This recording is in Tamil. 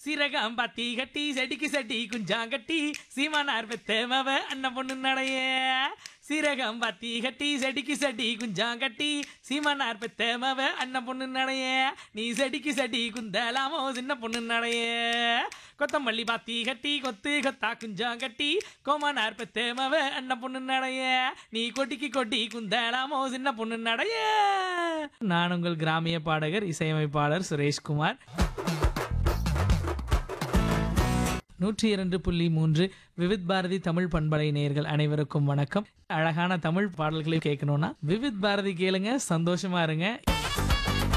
சீரகம் பத்தி கட்டி செடிக்கு செடி குஞ்சாங்கட்டி சீமானார் பெத்தேமவ அண்ணன் பொண்ணு நடைய சீரகம் பத்தி கட்டி செடிக்கு செடி குஞ்சாங்கட்டி சீமானார் பெத்தேமவ அண்ணன் பொண்ணு நடைய நீ செடிக்கு செடி குந்தலாமோ சின்ன பொண்ணு நடைய கொத்தமல்லி பாத்தி கட்டி கொத்து கொத்தா குஞ்சாங்கட்டி கோமானார் பெத்தேமவ அண்ணன் பொண்ணு நடைய நீ கொட்டிக்கு கொட்டி குந்தலாமோ சின்ன பொண்ணு நடைய நான் உங்கள் கிராமிய பாடகர் இசையமைப்பாளர் சுரேஷ்குமார் நூற்றி இரண்டு புள்ளி மூன்று விவித் பாரதி தமிழ் பண்பலை நேயர்கள் அனைவருக்கும் வணக்கம் அழகான தமிழ் பாடல்களை கேட்கணும்னா விவித் பாரதி கேளுங்க சந்தோஷமா இருங்க